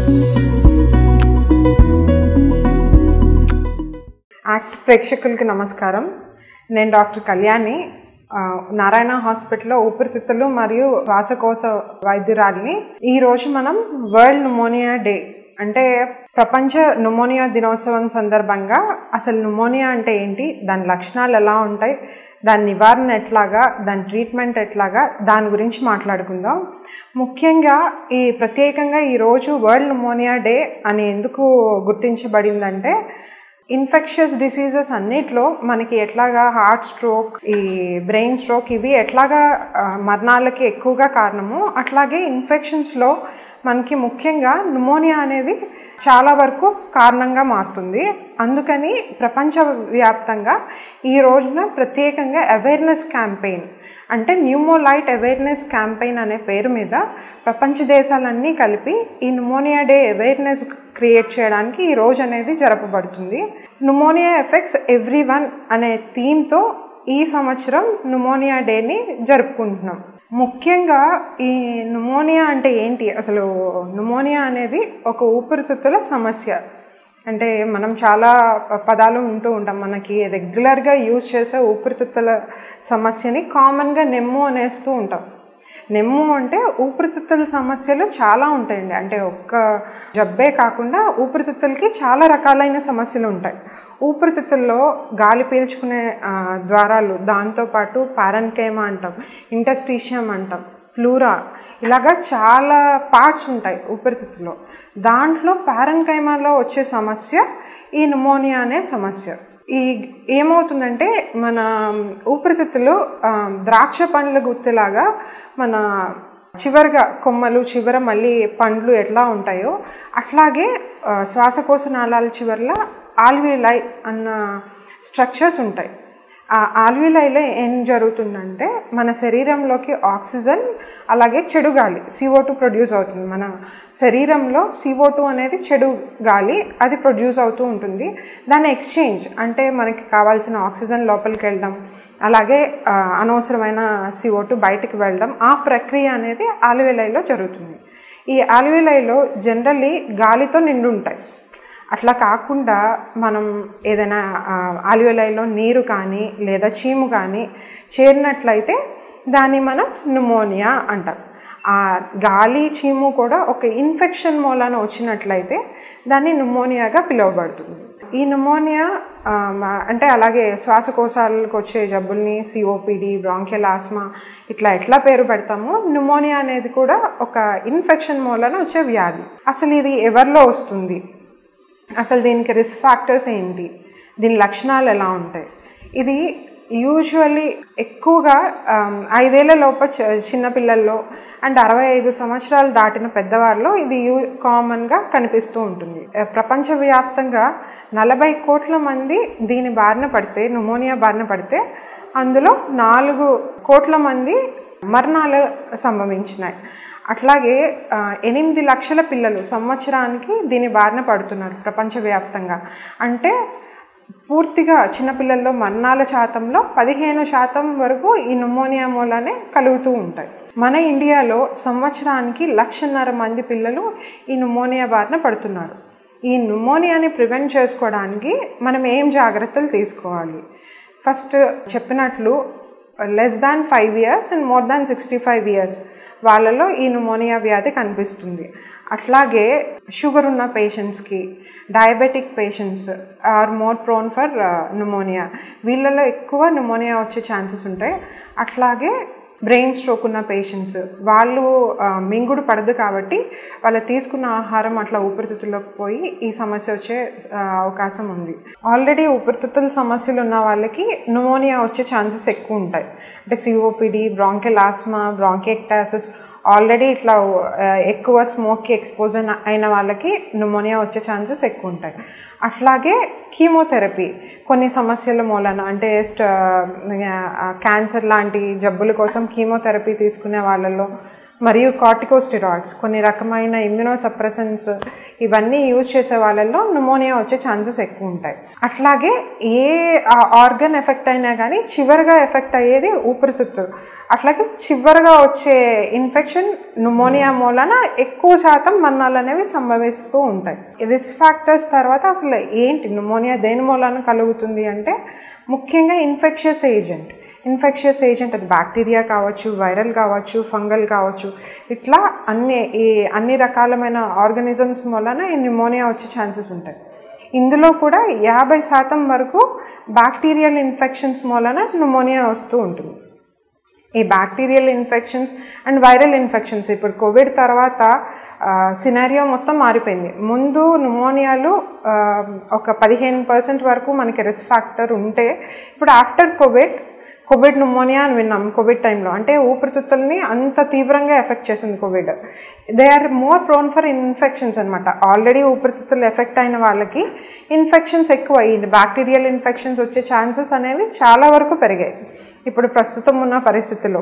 act ప్రేక్షకులకి నమస్కారం నేను డాక్టర్ కళ్యాణి ఆ, నారాయణ హాస్పిటల్లో ఊపిరితిత్తులు మరియు శ్వాసకోశ వైద్యురాలిని ఈ రోజు మనం వరల్డ్ న్యూమోనియా డే అంటే ప్రపంచ న్యూమోనియా దినోత్సవం సందర్భంగా అసలు న్యూమోనియా అంటే ఏంటి దాని లక్షణాలు ఎలా ఉంటాయి దాని నివారణ ఎట్లాగా దాని ట్రీట్మెంట్ ఎట్లాగా దాని గురించి మాట్లాడుకుందాం ముఖ్యంగా ఈ ప్రత్యేకంగా ఈరోజు వరల్డ్ న్యూమోనియా డే అని ఎందుకు గుర్తించబడిందంటే ఇన్ఫెక్షియస్ డిసీజెస్ అన్నిట్లో మనకి ఎట్లాగా హార్ట్ స్ట్రోక్ ఈ బ్రెయిన్ స్ట్రోక్ ఇవి ఎట్లాగా ఆ, మరణాలకి ఎక్కువగా కారణము అట్లాగే ఇన్ఫెక్షన్స్లో మనకి ముఖ్యంగా న్యూమోనియా అనేది చాలా వరకు కారణంగా మారుతుంది అందుకని ప్రపంచవ్యాప్తంగా ఈ రోజున ప్రత్యేకంగా అవేర్నెస్ క్యాంపెయిన్ అంటే న్యూమోలైట్ అవేర్నెస్ క్యాంపెయిన్ అనే పేరు మీద ప్రపంచ దేశాలన్నీ కలిపి ఈ న్యూమోనియా డే అవేర్నెస్ క్రియేట్ చేయడానికి ఈ రోజు అనేది జరపబడుతుంది న్యూమోనియా ఎఫెక్ట్స్ ఎవ్రీ వన్ అనే థీమ్తో ఈ సంవత్సరం న్యూమోనియా డేని జరుపుకుంటున్నాం ముఖ్యంగా ఈ న్యూమోనియా అంటే ఏంటి అసలు న్యూమోనియా అనేది ఒక ఊపిరితిత్తుల సమస్య అంటే మనం చాలా పదాలు ఉంటూ ఉంటాం మనకి రెగ్యులర్గా యూజ్ చేసే ఊపిరితిత్తుల సమస్యని కామన్గా నెమ్ము అనేస్తూ ఉంటాం నెమ్ము అంటే ఊపిరితిత్తుల సమస్యలు చాలా ఉంటాయండి అంటే ఒక్క జబ్బే కాకుండా ఊపిరితిత్తులకి చాలా రకాలైన సమస్యలు ఉంటాయి ఊపిరితిత్తుల్లో గాలి పీల్చుకునే ఆ, ద్వారాలు దాంతోపాటు పారన్కేమా అంటాం ఇంటస్టీషియం అంటాం ఫ్లూరా ఇలాగా చాలా పార్ట్స్ ఉంటాయి ఊపిరితిత్తులో దాంట్లో పారన్కైమాలో వచ్చే సమస్య ఈ న్యూమోనియా అనే సమస్య ఈ ఏమవుతుందంటే మన ఊపిరితిత్తులు ఆ, ద్రాక్ష పండ్ల గుత్తులాగా మన చివరిగా కొమ్మలు చివర మళ్ళీ పండ్లు ఎట్లా ఉంటాయో అట్లాగే ఆ, శ్వాసకోశ నాళాల చివరల ఆల్విలై అన్న స్ట్రక్చర్స్ ఉంటాయి ఆ ఆల్విలైలో ఏం జరుగుతుందంటే మన శరీరంలోకి ఆక్సిజన్ అలాగే చెడు గాలి సిఓ టూ ప్రొడ్యూస్ అవుతుంది మన శరీరంలో సిఓ టూ అనేది చెడు గాలి అది ప్రొడ్యూస్ అవుతూ ఉంటుంది దాని ఎక్స్చేంజ్ అంటే మనకి కావాల్సిన ఆక్సిజన్ లోపలికి వెళ్ళడం అలాగే ఆ, అనవసరమైన సిఓ టూ బయటికి వెళ్ళడం ఆ ప్రక్రియ అనేది ఆల్విలైలో జరుగుతుంది ఈ ఆల్విలైలో జనరల్లీ గాలితో నిండి ఉంటాయి అట్లా కాకుండా మనం ఏదైనా ఆలియోలైలో నీరు కానీ లేదా చీము కానీ చేరినట్లయితే దాన్ని మనం న్యూమోనియా అంటాం ఆ గాలి చీము కూడా ఒక ఇన్ఫెక్షన్ మూలాన వచ్చినట్లయితే దాన్ని న్యూమోనియాగా పిలువబడుతుంది ఈ న్యూమోనియా ఆ, మ- అంటే అలాగే శ్వాసకోశాలకు వచ్చే జబ్బుల్ని సిఓపిడి బ్రాంకియల్ ఆస్మా ఇట్లా ఎట్లా పేరు పెడతామో న్యూమోనియా అనేది కూడా ఒక ఇన్ఫెక్షన్ మూలాన వచ్చే వ్యాధి అసలు ఇది ఎవరిలో వస్తుంది అసలు దీనికి రిస్క్ ఫ్యాక్టర్స్ ఏంటి దీని లక్షణాలు ఎలా ఉంటాయి ఇది యూజువల్లీ ఎక్కువగా ఆమ్, ఐదేళ్ల లోప చ- చిన్నపిల్లల్లో అండ్ అరవై ఐదు సంవత్సరాలు దాటిన పెద్దవారిలో ఇది యూ కామన్గా కనిపిస్తూ ఉంటుంది ఆ, ప్రపంచవ్యాప్తంగా నలభై కోట్ల మంది దీని బారిన పడితే న్యూమోనియా బారిన పడితే అందులో నాలుగు కోట్ల మంది మరణాలు సంభవించినాయి అట్లాగే ఆ, ఎనిమిది లక్షల పిల్లలు సంవత్సరానికి దీని బారిన పడుతున్నారు ప్రపంచవ్యాప్తంగా అంటే పూర్తిగా చిన్నపిల్లల్లో మరణాల శాతంలో పదిహేను శాతం వరకు ఈ న్యూమోనియా మూలనే కలుగుతూ ఉంటాయి మన ఇండియాలో సంవత్సరానికి లక్షన్నర మంది పిల్లలు ఈ న్యూమోనియా బారిన పడుతున్నారు ఈ న్యూమోనియాని ప్రివెంట్ చేసుకోవడానికి మనం ఏం జాగ్రత్తలు తీసుకోవాలి ఫస్ట్ చెప్పినట్లు less than five years and more than sixty five years వాళ్ళలో ఈ న్యూమోనియా వ్యాధి కనిపిస్తుంది అట్లాగే షుగర్ ఉన్న పేషెంట్స్కి diabetic patients are more prone for pneumonia వీళ్ళలో ఎక్కువ న్యూమోనియా వచ్చే ఛాన్సెస్ ఉంటాయి అట్లాగే బ్రెయిన్ స్ట్రోక్ ఉన్న పేషెంట్స్ వాళ్ళు ఆ, మింగుడు పడదు కాబట్టి వాళ్ళు తీసుకున్న ఆహారం అట్లా ఊపిరితిత్తుల్లోకి పోయి ఈ సమస్య వచ్చే ఆ, అవకాశం ఉంది ఆల్రెడీ ఊపిరితిత్తుల సమస్యలు ఉన్న వాళ్ళకి న్యూమోనియా వచ్చే ఛాన్సెస్ ఎక్కువ ఉంటాయి అంటే COPD bronchial asthma bronchiectasis already ఇట్లా ఆ, ఎక్కువ స్మోక్కి ఎక్స్పోజ్ అయిన వాళ్ళకి న్యూమోనియా వచ్చే ఛాన్సెస్ ఎక్కువ ఉంటాయి అట్లాగే కీమోథెరపీ కొన్ని సమస్యల మూలన అంటే క్యాన్సర్ లాంటి జబ్బుల కోసం కీమోథెరపీ తీసుకునే వాళ్ళలో మరియు కార్టికోస్టిరాయిడ్స్ కొన్ని రకమైన ఇమ్యునోసప్రెసెంట్స్ ఇవన్నీ యూజ్ చేసే వాళ్ళల్లో న్యూమోనియా వచ్చే ఛాన్సెస్ ఎక్కువ ఉంటాయి అట్లాగే ఏ ఆర్గన్ ఎఫెక్ట్ అయినా కానీ చివరిగా ఎఫెక్ట్ అయ్యేది ఊపిరితిత్తులు అట్లాగే చివరిగా వచ్చే ఇన్ఫెక్షన్ న్యూమోనియా మూలన ఎక్కువ శాతం మరణాలు అనేవి సంభవిస్తూ ఉంటాయి రిస్క్ ఫ్యాక్టర్స్ తర్వాత అసలు ఏంటి న్యూమోనియా దేని మూలన కలుగుతుంది అంటే ముఖ్యంగా ఇన్ఫెక్షియస్ ఏజెంట్ ఇన్ఫెక్షియస్ ఏజెంట్ అది బ్యాక్టీరియా కావచ్చు వైరల్ కావచ్చు ఫంగల్ కావచ్చు ఇట్లా అన్ని ఈ అన్ని రకాలమైన ఆర్గనిజమ్స్ వలన ఈ న్యూమోనియా వచ్చే ఛాన్సెస్ ఉంటాయి ఇందులో కూడా యాభై శాతం వరకు బ్యాక్టీరియల్ ఇన్ఫెక్షన్స్ వలన న్యూమోనియా వస్తూ ఉంటుంది ఈ bacterial infections and viral infections ఇప్పుడు కోవిడ్ తర్వాత సినారియో మొత్తం మారిపోయింది ముందు న్యూమోనియాలు ఒక పదిహేను పర్సెంట్ వరకు మనకి రిస్క్ ఫ్యాక్టర్ ఉంటే ఇప్పుడు ఆఫ్టర్ కోవిడ్ కోవిడ్ న్యూమోనియా అని విన్నాం కోవిడ్ టైంలో అంటే ఊపిరితిత్తుల్ని అంత తీవ్రంగా ఎఫెక్ట్ చేసింది covid they are more prone for infections అనమాట ఆల్రెడీ ఊపిరితిత్తులు ఎఫెక్ట్ అయిన వాళ్ళకి ఇన్ఫెక్షన్స్ ఎక్కువ ఈ బ్యాక్టీరియల్ ఇన్ఫెక్షన్స్ వచ్చే ఛాన్సెస్ అనేవి చాలా వరకు పెరిగాయి ఇప్పుడు ప్రస్తుతం ఉన్న పరిస్థితిలో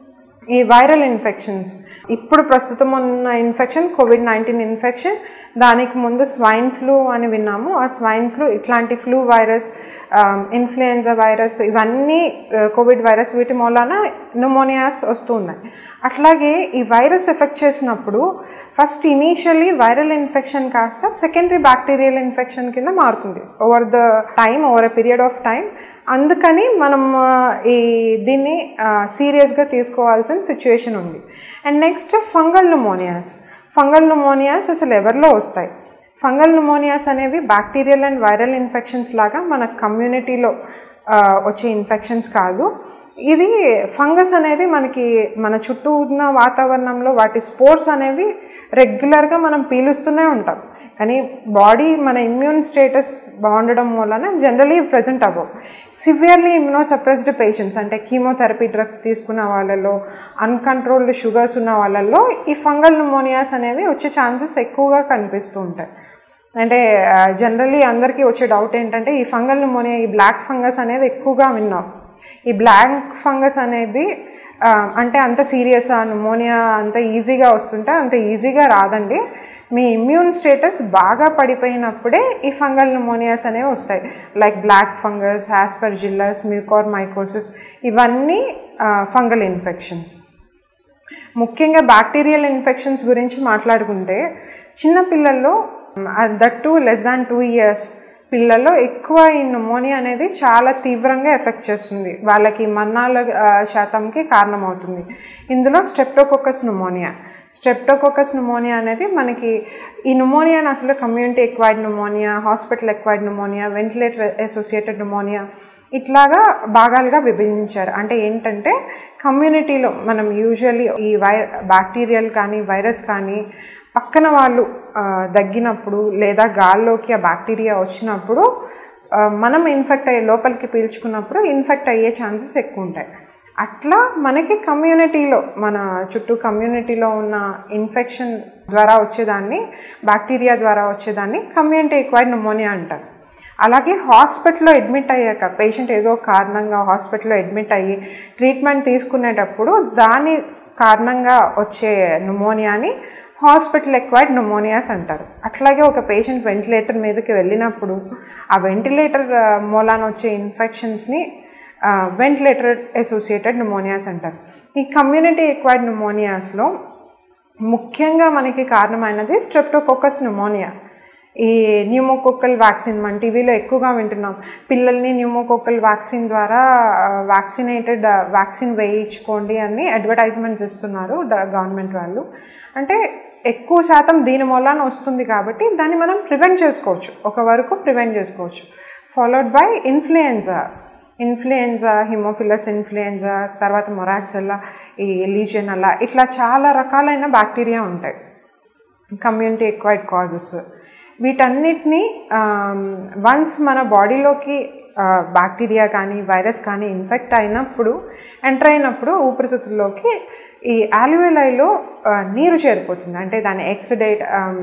ఈ వైరల్ ఇన్ఫెక్షన్స్ ఇప్పుడు ప్రస్తుతం ఉన్న ఇన్ఫెక్షన్ కోవిడ్ నైన్టీన్ ఇన్ఫెక్షన్ దానికి ముందు స్వైన్ ఫ్లూ అని విన్నాము ఆ స్వైన్ ఫ్లూ ఇట్లాంటి ఫ్లూ వైరస్ ఇన్ఫ్లుయెన్జా వైరస్ ఇవన్నీ కోవిడ్ వైరస్ వీటి మూలాన న్యూమోనియాస్ వస్తూ ఉన్నాయి అట్లాగే ఈ వైరస్ ఎఫెక్ట్ చేసినప్పుడు ఫస్ట్ ఇనీషియల్లీ వైరల్ ఇన్ఫెక్షన్ కాస్త సెకండరీ బ్యాక్టీరియల్ ఇన్ఫెక్షన్ కింద మారుతుంది over the time over a period of time అందుకని మనం ఈ దీన్ని సీరియస్గా తీసుకోవాల్సిన సిచ్యువేషన్ ఉంది and next fungal pneumonias fungal pneumonias అసలు ఎవరిలో వస్తాయి ఫంగల్ న్యూమోనియాస్ అనేవి బ్యాక్టీరియల్ అండ్ వైరల్ ఇన్ఫెక్షన్స్ లాగా మన కమ్యూనిటీలో వచ్చే ఇన్ఫెక్షన్స్ కాదు ఇది ఫంగస్ అనేది మనకి మన చుట్టూ ఉన్న వాతావరణంలో వాటి స్పోర్ట్స్ అనేవి రెగ్యులర్గా మనం పీలుస్తూనే ఉంటాం కానీ బాడీ మన ఇమ్యూన్ స్టేటస్ బాగుండడం వలన జనరలీ ప్రజెంట్ అవ్వవు సివియర్లీ ఇమ్యూనోసప్రెస్డ్ పేషెంట్స్ అంటే కీమోథెరపీ డ్రగ్స్ తీసుకున్న వాళ్ళలో అన్కంట్రోల్డ్ షుగర్స్ ఉన్న వాళ్ళల్లో ఈ ఫంగల్ న్యూమోనియాస్ అనేవి వచ్చే ఛాన్సెస్ ఎక్కువగా కనిపిస్తూ ఉంటాయి అంటే జనరలీ అందరికీ వచ్చే డౌట్ ఏంటంటే ఈ ఫంగల్ న్యూమోనియా ఈ బ్లాక్ ఫంగస్ అనేది ఎక్కువగా విన్నాం ఈ బ్లాక్ ఫంగస్ అనేది అంటే అంత సీరియస్ న్యూమోనియా అంత ఈజీగా వస్తుంటే అంత ఈజీగా రాదండి మీ ఇమ్యూన్ స్టేటస్ బాగా పడిపోయినప్పుడే ఈ ఫంగల్ న్యూమోనియాస్ అనేవి వస్తాయి like black fungus aspergillus mucormycosis ఇవన్నీ ఫంగల్ ఇన్ఫెక్షన్స్ ముఖ్యంగా బ్యాక్టీరియల్ ఇన్ఫెక్షన్స్ గురించి మాట్లాడుకుంటే చిన్నపిల్లల్లో that too less than two years పిల్లల్లో ఎక్కువ ఈ న్యూమోనియా అనేది చాలా తీవ్రంగా ఎఫెక్ట్ చేస్తుంది వాళ్ళకి మరణాల శాతంకి కారణమవుతుంది ఇందులో స్ట్రెప్టోకోకస్ న్యూమోనియా స్ట్రెప్టోకోకస్ న్యూమోనియా అనేది మనకి ఈ న్యూమోనియాని అసలు community acquired pneumonia hospital acquired pneumonia ventilator associated pneumonia ఇట్లాగా భాగాలుగా విభజించారు అంటే ఏంటంటే కమ్యూనిటీలో మనం యూజువల్లీ ఈ వై బ్యాక్టీరియల్ కానీ వైరస్ కానీ పక్కన వాళ్ళు దగ్గినప్పుడు లేదా గాల్లోకి ఆ బ్యాక్టీరియా వచ్చినప్పుడు మనం ఇన్ఫెక్ట్ అయ్యే లోపలికి పీల్చుకున్నప్పుడు ఇన్ఫెక్ట్ అయ్యే ఛాన్సెస్ ఎక్కువ ఉంటాయి అట్లా మనకి కమ్యూనిటీలో మన చుట్టూ కమ్యూనిటీలో ఉన్న ఇన్ఫెక్షన్ ద్వారా వచ్చేదాన్ని బ్యాక్టీరియా ద్వారా వచ్చేదాన్ని కమ్యూనిటీ ఎక్వైర్డ్ న్యూమోనియా అంటారు అలాగే హాస్పిటల్లో అడ్మిట్ అయ్యాక పేషెంట్ ఏదో కారణంగా హాస్పిటల్లో అడ్మిట్ అయ్యి ట్రీట్మెంట్ తీసుకునేటప్పుడు దాని కారణంగా వచ్చే న్యూమోనియాని హాస్పిటల్ ఎక్వైర్డ్ న్యూమోనియాస్ అంటారు అట్లాగే ఒక పేషెంట్ వెంటిలేటర్ మీదకి వెళ్ళినప్పుడు ఆ వెంటిలేటర్ మూలాన వచ్చే ఇన్ఫెక్షన్స్ని వెంటిలేటర్ అసోసియేటెడ్ న్యూమోనియాస్ అంటారు ఈ కమ్యూనిటీ ఎక్వైర్డ్ న్యూమోనియాస్లో ముఖ్యంగా మనకి కారణమైనది స్ట్రెప్టోకోకస్ న్యూమోనియా ఈ న్యూమోకోకల్ వ్యాక్సిన్ మన టీవీలో ఎక్కువగా వింటున్నాం పిల్లల్ని న్యూమోకోకల్ వ్యాక్సిన్ ద్వారా వ్యాక్సినేటెడ్ వ్యాక్సిన్ వేయించుకోండి అని అడ్వర్టైజ్మెంట్స్ ఇస్తున్నారు గవర్నమెంట్ వాళ్ళు అంటే ఎక్కువ శాతం దీని మూలాన వస్తుంది కాబట్టి దాన్ని మనం ప్రివెంట్ చేసుకోవచ్చు ఒక వరకు ప్రివెంట్ చేసుకోవచ్చు followed by influenza influenza haemophilus influenza తర్వాత మొరాక్సెల్లా ఈ లీజియనల్లా ఇట్లా చాలా రకాలైన బ్యాక్టీరియా ఉంటాయి కమ్యూనిటీ ఎక్వైర్డ్ కాజెస్ వీటన్నిటిని వన్స్ మన బాడీలోకి బ్యాక్టీరియా కానీ వైరస్ కానీ ఇన్ఫెక్ట్ అయినప్పుడు ఎంటర్ అయినప్పుడు ఊపిరితిత్తుల్లోకి ఈ ఆలివేలైలో నీరు చేరిపోతుంది అంటే దాని ఎక్స్డేట్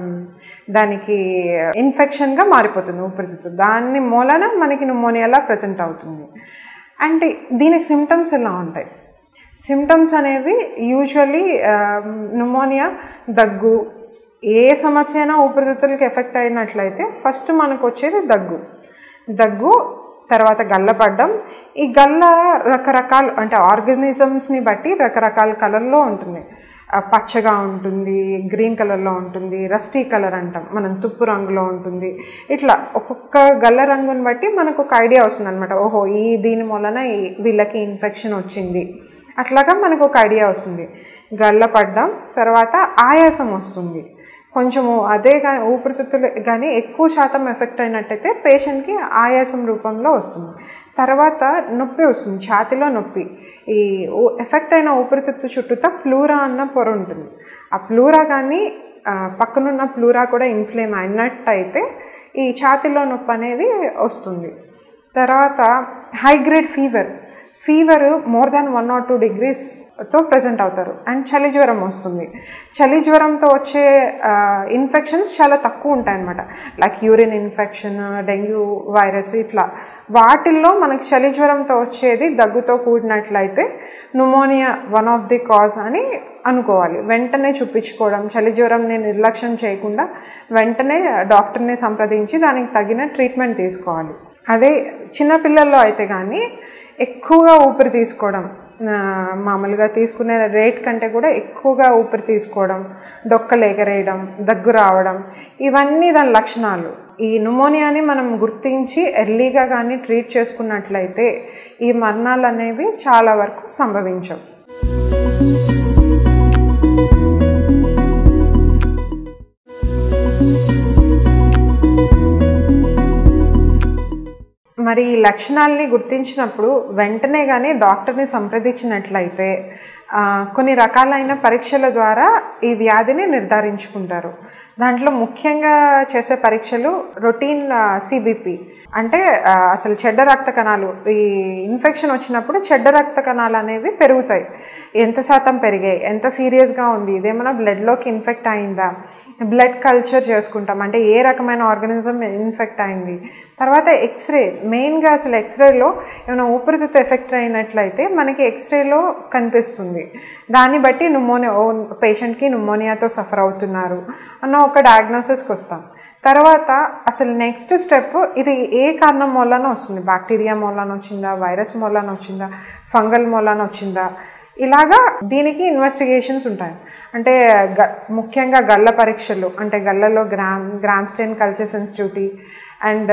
దానికి ఇన్ఫెక్షన్గా మారిపోతుంది ఊపిరితిత్తులు దాని మూలన మనకి న్యూమోనియాలా ప్రజెంట్ అవుతుంది అంటే దీని సిమ్టమ్స్ ఎలా ఉంటాయి సిమ్టమ్స్ అనేవి యూజువలీ న్యూమోనియా దగ్గు ఏ సమస్య అయినా ఊపిరితిత్తులకి ఎఫెక్ట్ అయినట్లయితే ఫస్ట్ మనకు వచ్చేది దగ్గు దగ్గు తర్వాత గల్లపడ్డం ఈ గల్ల రకరకాల అంటే ఆర్గనిజమ్స్ని బట్టి రకరకాల కలర్లో ఉంటుంది ఆ, పచ్చగా ఉంటుంది గ్రీన్ కలర్లో ఉంటుంది రస్టీ కలర్ అంటాం మనం తుప్పు రంగులో ఉంటుంది ఇట్లా ఒక్కొక్క గల్ల రంగుని బట్టి మనకు ఒక ఐడియా వస్తుంది అనమాట ఓహో ఈ దీని మూలన ఈ- వీళ్ళకి ఇన్ఫెక్షన్ వచ్చింది అట్లాగా మనకు ఒక ఐడియా వస్తుంది గల్లపడ్డం తర్వాత ఆయాసం వస్తుంది కొంచెము అదే కానీ ఊపిరితిత్తులు కానీ ఎక్కువ శాతం ఎఫెక్ట్ అయినట్టయితే పేషెంట్కి ఆయాసం రూపంలో వస్తుంది తర్వాత నొప్పి వస్తుంది ఛాతిలో నొప్పి ఈ ఊ- ఎఫెక్ట్ అయిన ఊపిరితిత్తు చుట్టూతా ప్లూరా అన్న పొర ఉంటుంది ఆ ప్లూరా కానీ ఆ, పక్కనున్న ప్లూరా కూడా ఇన్ఫ్లేమ్ అయినట్టయితే ఈ ఛాతిలో నొప్పి అనేది వస్తుంది తర్వాత high grade fever fever more than one or two డిగ్రీస్తో ప్రజెంట్ అవుతారు అండ్ చలి జ్వరం వస్తుంది చలి జ్వరంతో వచ్చే ఇన్ఫెక్షన్స్ చాలా తక్కువ ఉంటాయి అన్నమాట like urine infection dengue virus ఇట్లా వాటిల్లో మనకి చలి జ్వరంతో వచ్చేది దగ్గుతో కూడినట్లయితే pneumonia one of the cause అని అనుకోవాలి వెంటనే చూపించుకోవడం చలి జ్వరంని నిర్లక్ష్యం చేయకుండా వెంటనే డాక్టర్ని సంప్రదించి దానికి తగిన ట్రీట్మెంట్ తీసుకోవాలి అదే చిన్నపిల్లల్లో అయితే కానీ ఎక్కువగా ఊపిరి తీసుకోవడం ఆ, మామూలుగా తీసుకునే రేట్ కంటే కూడా ఎక్కువగా ఊపిరి తీసుకోవడం డొక్కలు ఎగరేయడం దగ్గు రావడం ఇవన్నీ దాని లక్షణాలు ఈ న్యూమోనియాని మనం గుర్తించి ఎర్లీగా కానీ ట్రీట్ చేసుకున్నట్లయితే ఈ మరణాలు అనేవి చాలా వరకు సంభవించవు మరి ఈ లక్షణాలని గుర్తించినప్పుడు వెంటనే కానీ డాక్టర్ని సంప్రదించినట్లయితే ఆ, కొన్ని రకాలైన పరీక్షల ద్వారా ఈ వ్యాధిని నిర్ధారించుకుంటారు దాంట్లో ముఖ్యంగా చేసే పరీక్షలు రొటీన్ సిబిపి అంటే ఆ, అసలు చెడ్డ రక్త కణాలు ఈ ఇన్ఫెక్షన్ వచ్చినప్పుడు చెడ్డ రక్త కణాలు అనేవి పెరుగుతాయి ఎంత శాతం పెరిగాయి ఎంత సీరియస్గా ఉంది ఇదేమైనా బ్లడ్లోకి ఇన్ఫెక్ట్ అయిందా బ్లడ్ కల్చర్ చేసుకుంటాం అంటే ఏ రకమైన ఆర్గానిజం ఇన్ఫెక్ట్ అయింది తర్వాత ఎక్స్రే మెయిన్గా అసలు ఎక్స్రేలో ఏమైనా ఊపిరితిత్తు ఎఫెక్ట్ అయినట్లయితే మనకి ఎక్స్రేలో కనిపిస్తుంది దాన్ని బట్టి న్యూమోనియా ఓ పేషెంట్కి న్యూమోనియాతో సఫర్ అవుతున్నారు అన్న ఒక డయాగ్నోసిస్కి వస్తాం తర్వాత అసలు నెక్స్ట్ స్టెప్ ఇది ఏ కారణం మూలాన వస్తుంది బ్యాక్టీరియా మూలాన వచ్చిందా వైరస్ మూలాన వచ్చిందా ఫంగల్ మూలాన వచ్చిందా ఇలాగా దీనికి ఇన్వెస్టిగేషన్స్ ఉంటాయి అంటే గ ముఖ్యంగా గళ్ళ పరీక్షలు అంటే గళ్ళలో gram gram stain culture sensitivity and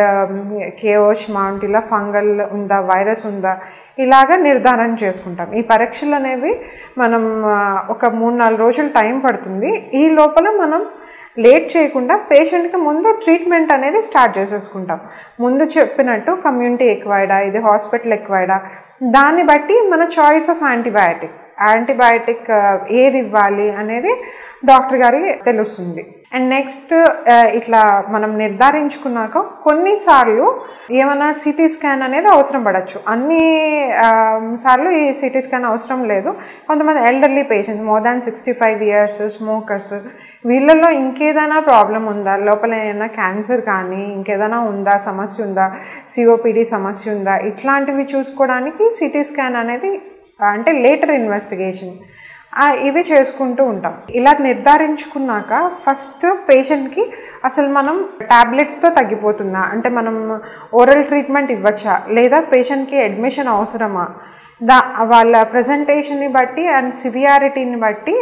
K O H mount ఇలా ఫంగల్ ఉందా వైరస్ ఉందా ఇలాగా నిర్ధారణ చేసుకుంటాం ఈ పరీక్షలు అనేవి మనం ఆ, ఒక మూడు నాలుగు రోజులు టైం పడుతుంది ఈ లోపల మనం లేట్ చేయకుండా పేషెంట్కి ముందు ట్రీట్మెంట్ అనేది స్టార్ట్ చేసేసుకుంటాం ముందు చెప్పినట్టు కమ్యూనిటీ ఎక్కువైడా ఇది హాస్పిటల్ ఎక్కువైడా దాన్ని బట్టి మన చాయిస్ ఆఫ్ యాంటీబయాటిక్ యాంటీబయాటిక్ ఏది ఇవ్వాలి అనేది డాక్టర్ గారికి తెలుస్తుంది అండ్ నెక్స్ట్ ఇట్లా మనం నిర్ధారించుకున్నాక కొన్నిసార్లు ఏమైనా సిటీ స్కాన్ అనేది అవసరం పడవచ్చు అన్ని ఆ, సార్లు ఈ సిటీ స్కాన్ అవసరం లేదు కొంతమంది elderly patients more than sixty five years smokers వీళ్ళల్లో ఇంకేదైనా ప్రాబ్లం ఉందా లోపల ఏమైనా క్యాన్సర్ కానీ ఇంకేదైనా ఉందా సమస్య ఉందా సిఓపిడి సమస్య ఉందా ఇట్లాంటివి చూసుకోవడానికి సిటీ స్కాన్ అనేది అంటే లేటర్ ఇన్వెస్టిగేషన్ ఆ, ఇవి చేసుకుంటూ ఉంటాం ఇలా నిర్ధారించుకున్నాక ఫస్ట్ పేషెంట్కి అసలు మనం టాబ్లెట్స్తో తగ్గిపోతుందా అంటే మనం ఓరల్ ట్రీట్మెంట్ ఇవ్వచ్చా లేదా పేషెంట్కి అడ్మిషన్ అవసరమా దా వాళ్ళ ప్రజెంటేషన్ని బట్టి అండ్ సివియారిటీని బట్టి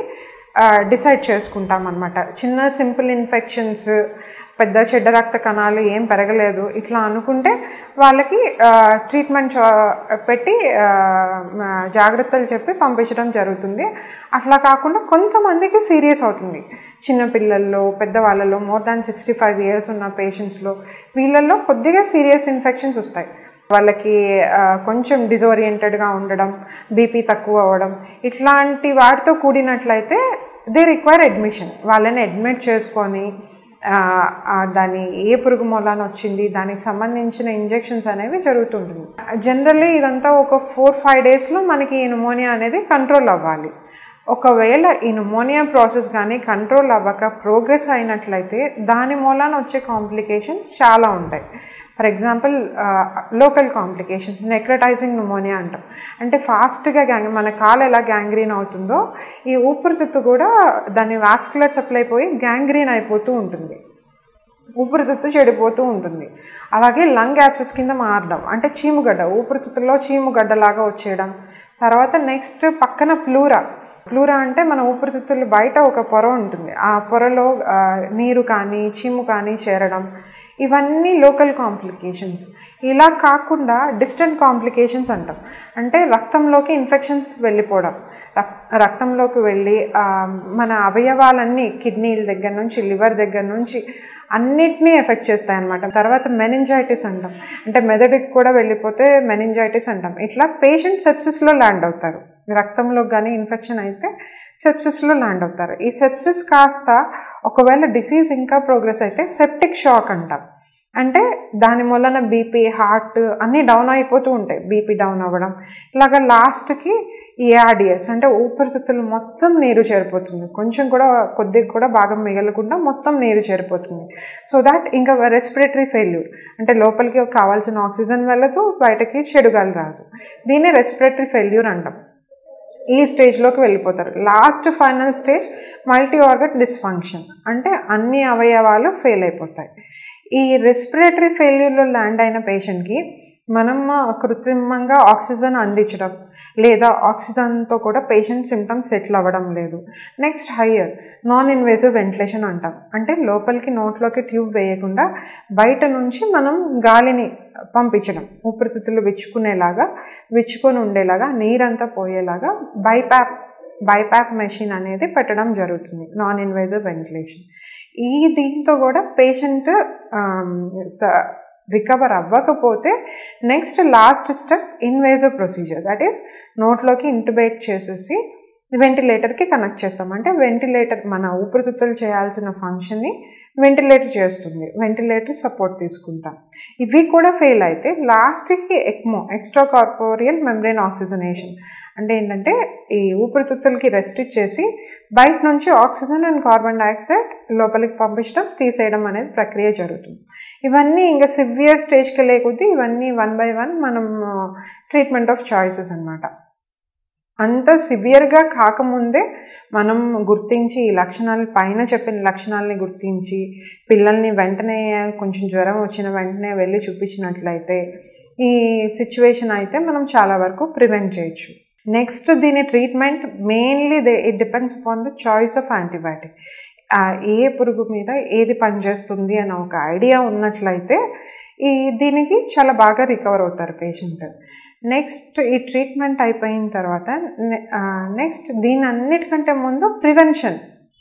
డిసైడ్ చేసుకుంటాం అనమాట చిన్న సింపుల్ ఇన్ఫెక్షన్స్ పెద్ద చెడ్డ రక్త కణాలు ఏం పెరగలేదు ఇట్లా అనుకుంటే వాళ్ళకి ట్రీట్మెంట్ పెట్టి ఆ, ఆ, జాగ్రత్తలు చెప్పి పంపించడం జరుగుతుంది అట్లా కాకుండా కొంతమందికి సీరియస్ అవుతుంది చిన్నపిల్లల్లో పెద్దవాళ్ళలో more than sixty five years ఉన్న పేషెంట్స్లో వీళ్ళల్లో కొద్దిగా సీరియస్ ఇన్ఫెక్షన్స్ వస్తాయి వాళ్ళకి ఆ, కొంచెం డిజోరియంటెడ్గా ఉండడం బీపీ తక్కువ అవ్వడం ఇట్లాంటి వాటితో కూడినట్లయితే దే రిక్వైర్ అడ్మిషన్ వాళ్ళని అడ్మిట్ చేసుకొని ఆ, ఆ, దాని ఏ పురుగు మూలాన వచ్చింది దానికి సంబంధించిన ఇంజెక్షన్స్ అనేవి జరుగుతుంటుంది జనరల్లీ ఇదంతా ఒక ఫోర్ ఫైవ్ డేస్లో మనకి ఈ న్యూమోనియా అనేది కంట్రోల్ అవ్వాలి ఒకవేళ ఈ న్యూమోనియా ప్రాసెస్ కానీ కంట్రోల్ అవ్వక ప్రోగ్రెస్ అయినట్లయితే దాని మూలాన వచ్చే కాంప్లికేషన్స్ చాలా ఉంటాయి for example local complications necrotizing pneumonia అంటాం అంటే ఫాస్ట్గా గ్యాంగ్ మన కాలు ఎలా గ్యాంగ్రీన్ అవుతుందో ఈ ఊపిరితిత్తు కూడా దాని వాస్కులర్ సప్లై పోయి గ్యాంగ్రీన్ అయిపోతూ ఉంటుంది ఊపిరితిత్తు చెడిపోతూ ఉంటుంది అలాగే లంగ్ యాప్సెస్ కింద మారడం అంటే చీముగడ్డ ఊపిరితిత్తులో చీముగడ్డలాగా వచ్చేయడం తర్వాత నెక్స్ట్ పక్కన ప్లూరా ప్లూరా అంటే మన ఊపిరితిత్తులు బయట ఒక పొర ఉంటుంది ఆ పొరలో ఆ, నీరు కానీ చీము కానీ చేరడం ఇవన్నీ లోకల్ కాంప్లికేషన్స్ ఇలా కాకుండా డిస్టెంట్ కాంప్లికేషన్స్ అంటాం అంటే రక్తంలోకి ఇన్ఫెక్షన్స్ వెళ్ళిపోవడం రక్- రక్తంలోకి వెళ్ళి ఆ, మన అవయవాలన్నీ కిడ్నీల దగ్గర నుంచి లివర్ దగ్గర నుంచి అన్నిటినీ ఎఫెక్ట్ చేస్తాయి అనమాట తర్వాత మెనింజైటిస్ అంటాం అంటే మెదడుకి కూడా వెళ్ళిపోతే మెనింజైటిస్ అంటాం ఇట్లా పేషెంట్ సెప్సిస్లో ల్యాండ్ అవుతారు రక్తంలో కానీ ఇన్ఫెక్షన్ అయితే సెప్సిస్లో ల్యాండ్ అవుతారు ఈ సెప్సిస్ కాస్త ఒకవేళ డిసీజ్ ఇంకా ప్రోగ్రెస్ అయితే సెప్టిక్ షాక్ అంటాం అంటే దాని వలన బీపీ హార్ట్ అన్నీ డౌన్ అయిపోతూ ఉంటాయి బీపీ డౌన్ అవ్వడం ఇలాగ లాస్ట్కి ఏఆర్డిఎస్ అంటే ఊపిరితిత్తులు మొత్తం నీరు చేరిపోతుంది కొంచెం కూడా కొద్దిగా కూడా భాగం మిగలకుండా మొత్తం నీరు చేరిపోతుంది సో దాట్ ఇంకా రెస్పిరేటరీ ఫెయిల్యూర్ అంటే లోపలికి కావాల్సిన ఆక్సిజన్ వెళ్ళదు బయటకి చెడుగాలి రాదు దీన్ని రెస్పిరేటరీ ఫెయిల్యూర్ అంటాం ఈ స్టేజ్లోకి వెళ్ళిపోతారు last final stage multi organ dysfunction అంటే అన్ని అవయవాలు ఫెయిల్ అయిపోతాయి ఈ రెస్పిరేటరీ ఫెయిల్యూర్లో ల్యాండ్ అయిన పేషెంట్కి మనం కృత్రిమంగా ఆక్సిజన్ అందించడం లేదా ఆక్సిజన్తో కూడా పేషెంట్ సిమ్టమ్స్ సెటిల్ అవ్వడం లేదు next higher non invasive ventilation అంటాం అంటే లోపలికి నోట్లోకి ట్యూబ్ వేయకుండా బయట నుంచి మనం గాలిని పంపించడం ఊపిరితిత్తులు విచ్చుకునేలాగా విచ్చుకొని ఉండేలాగా నీరంతా పోయేలాగా బైపాప్ బైపాప్ మెషిన్ అనేది పెట్టడం జరుగుతుంది నాన్ ఇన్వేజివ్ వెంటిలేషన్ ఈ దీంతో కూడా పేషెంట్ రికవర్ అవ్వకపోతే next last step invasive procedure that is నోట్లోకి ఇంటుబేట్ చేసేసి వెంటిలేటర్కి కనెక్ట్ చేస్తాం అంటే వెంటిలేటర్ మన ఊపిరితిత్తులు చేయాల్సిన ఫంక్షన్ని వెంటిలేటర్ చేస్తుంది వెంటిలేటర్ సపోర్ట్ తీసుకుంటాం ఇవి కూడా ఫెయిల్ అయితే లాస్ట్కి ECMO extracorporeal membrane oxygenation అంటే ఏంటంటే ఈ ఊపిరితిత్తులకి రెస్ట్ ఇచ్చేసి బయట నుంచి ఆక్సిజన్ అండ్ కార్బన్ డైఆక్సైడ్ లోపలికి పంపించడం తీసేయడం అనేది ప్రక్రియ జరుగుతుంది ఇవన్నీ ఇంకా సివియర్ స్టేజ్కి లేకపోతే ఇవన్నీ వన్ బై వన్ మనం ట్రీట్మెంట్ ఆఫ్ చాయిసెస్ అనమాట అంత సివియర్గా కాకముందే మనం గుర్తించి ఈ లక్షణాలు పైన చెప్పిన లక్షణాలని గుర్తించి పిల్లల్ని వెంటనే కొంచెం జ్వరం వచ్చిన వెంటనే వెళ్ళి చూపించినట్లయితే ఈ సిచ్యువేషన్ అయితే మనం చాలా వరకు ప్రివెంట్ చేయొచ్చు నెక్స్ట్ దీని treatment mainly they it depends upon the choice of antibiotic ఏ పురుగు మీద ఏది పనిచేస్తుంది అని ఒక ఐడియా ఉన్నట్లయితే ఈ దీనికి చాలా బాగా రికవర్ అవుతారు పేషెంట్ నెక్స్ట్ ఈ ట్రీట్మెంట్ అయిపోయిన తర్వాత నెక్స్ట్ దీని అన్నిటికంటే ముందు ప్రివెన్షన్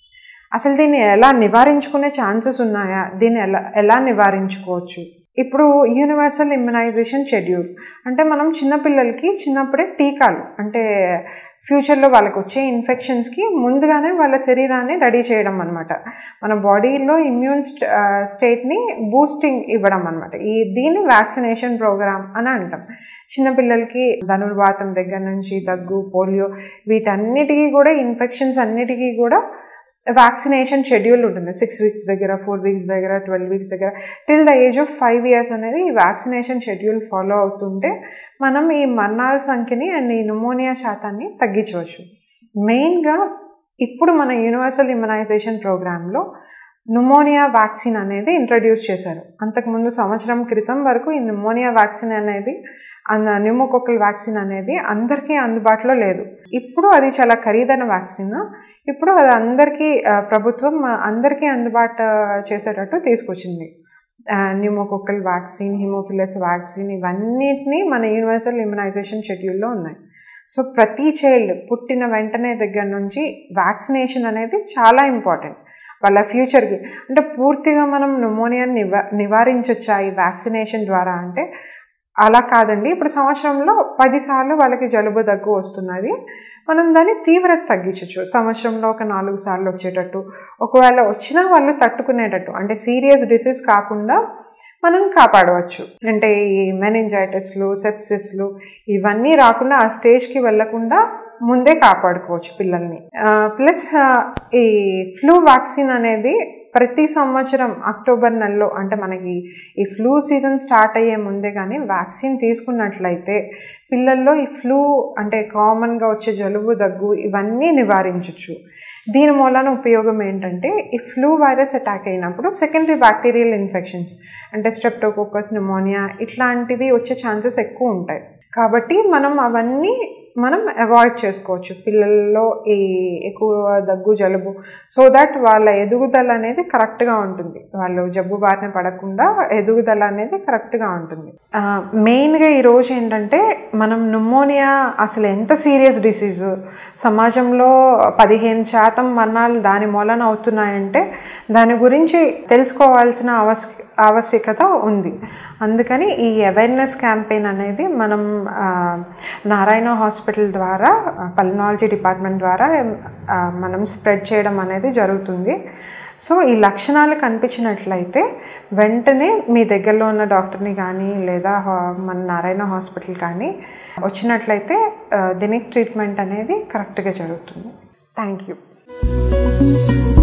అసలు దీన్ని ఎలా నివారించుకునే ఛాన్సెస్ ఉన్నాయా దీన్ని ఎలా ఎలా నివారించుకోవచ్చు ఇప్పుడు యూనివర్సల్ ఇమ్యునైజేషన్ షెడ్యూల్ అంటే మనం చిన్నపిల్లలకి చిన్నప్పుడే టీకాలు అంటే ఫ్యూచర్లో వాళ్ళకి వచ్చే ఇన్ఫెక్షన్స్కి ముందుగానే వాళ్ళ శరీరాన్ని రెడీ చేయడం అనమాట మన బాడీలో ఇమ్యూన్ స్టేట్ని బూస్టింగ్ ఇవ్వడం అనమాట ఈ దీన్ని వ్యాక్సినేషన్ ప్రోగ్రామ్ అని అంటాం చిన్నపిల్లలకి ధనుర్వాతం దగ్గర నుంచి దగ్గు పోలియో వీటన్నిటికీ కూడా ఇన్ఫెక్షన్స్ అన్నిటికీ కూడా వ్యాక్సినేషన్ షెడ్యూల్ ఉంటుంది సిక్స్ వీక్స్ దగ్గర ఫోర్ వీక్స్ దగ్గర ట్వెల్వ్ వీక్స్ దగ్గర till the age of five years అనేది ఈ వ్యాక్సినేషన్ షెడ్యూల్ ఫాలో అవుతుంటే మనం ఈ మరణాల సంఖ్యని అండ్ ఈ న్యూమోనియా శాతాన్ని తగ్గించవచ్చు మెయిన్గా ఇప్పుడు మన యూనివర్సల్ ఇమ్యునైజేషన్ ప్రోగ్రాంలో న్యూమోనియా వ్యాక్సిన్ అనేది ఇంట్రడ్యూస్ చేశారు అంతకుముందు సంవత్సరం క్రితం వరకు ఈ న్యూమోనియా వ్యాక్సిన్ అనేది న్యూమోకోకల్ వ్యాక్సిన్ అనేది అందరికీ అందుబాటులో లేదు ఇప్పుడు అది చాలా ఖరీదైన వ్యాక్సిన్ ఇప్పుడు అది అందరికీ ప్రభుత్వం అందరికీ అందుబాటు చేసేటట్టు తీసుకొచ్చింది న్యూమోకోకల్ వ్యాక్సిన్ హిమోఫిలస్ వ్యాక్సిన్ ఇవన్నిటినీ మన యూనివర్సల్ ఇమ్యునైజేషన్ షెడ్యూల్లో ఉన్నాయి సో ప్రతి చైల్డ్ పుట్టిన వెంటనే దగ్గర నుంచి వ్యాక్సినేషన్ అనేది చాలా ఇంపార్టెంట్ వాళ్ళ ఫ్యూచర్కి అంటే పూర్తిగా మనం న్యూమోనియాని నివా నివారించవచ్చా ఈ వ్యాక్సినేషన్ ద్వారా అంటే అలా కాదండి ఇప్పుడు సంవత్సరంలో పదిసార్లు వాళ్ళకి జలుబు దగ్గు వస్తున్నది మనం దాన్ని తీవ్రత తగ్గించవచ్చు సంవత్సరంలో ఒక నాలుగు సార్లు వచ్చేటట్టు ఒకవేళ వచ్చినా వాళ్ళు తట్టుకునేటట్టు అంటే సీరియస్ డిసీజ్ కాకుండా మనం కాపాడవచ్చు అంటే ఈ మెనింజైటిస్లు సెప్సిస్లు ఇవన్నీ రాకుండా ఆ స్టేజ్కి వెళ్లకుండా ముందే కాపాడుకోవచ్చు పిల్లల్ని ప్లస్ ఈ ఫ్లూ వ్యాక్సిన్ అనేది ప్రతి సంవత్సరం అక్టోబర్ నెలలో అంటే మనకి ఈ ఫ్లూ సీజన్ స్టార్ట్ అయ్యే ముందే కానీ వ్యాక్సిన్ తీసుకున్నట్లయితే పిల్లల్లో ఈ ఫ్లూ అంటే కామన్గా వచ్చే జలుబు దగ్గు ఇవన్నీ నివారించవచ్చు దీని మూలన ఉపయోగం ఏంటంటే ఈ ఫ్లూ వైరస్ అటాక్ అయినప్పుడు సెకండరీ బ్యాక్టీరియల్ ఇన్ఫెక్షన్స్ అంటే స్ట్రెప్టోకోకస్ న్యూమోనియా ఇట్లాంటివి వచ్చే ఛాన్సెస్ ఎక్కువ ఉంటాయి కాబట్టి మనం అవన్నీ మనం అవాయిడ్ చేసుకోవచ్చు పిల్లల్లో ఈ ఎక్కువ దగ్గు జలుబు సో దట్ వాళ్ళ ఎదుగుదల అనేది కరెక్ట్గా ఉంటుంది వాళ్ళు జబ్బు బారిన పడకుండా ఎదుగుదల అనేది కరెక్ట్గా ఉంటుంది మెయిన్గా ఈరోజు ఏంటంటే మనం న్యూమోనియా అసలు ఎంత సీరియస్ డిసీజ్ సమాజంలో పదిహేను శాతం మరణాలు దాని మూలన అవుతున్నాయంటే దాని గురించి తెలుసుకోవాల్సిన అవస్ ఆవశ్యకత ఉంది అందుకని ఈ అవేర్నెస్ క్యాంపెయిన్ అనేది మనం నారాయణ హాస్పిటల్ ద్వారా పల్నాలజీ డిపార్ట్మెంట్ ద్వారా మనం స్ప్రెడ్ చేయడం అనేది జరుగుతుంది సో ఈ లక్షణాలు కనిపించినట్లయితే వెంటనే మీ దగ్గరలో ఉన్న డాక్టర్ని కానీ లేదా మన నారాయణ హాస్పిటల్ కానీ వచ్చినట్లయితే దీనికి ట్రీట్మెంట్ అనేది కరెక్ట్గా జరుగుతుంది థ్యాంక్ యూ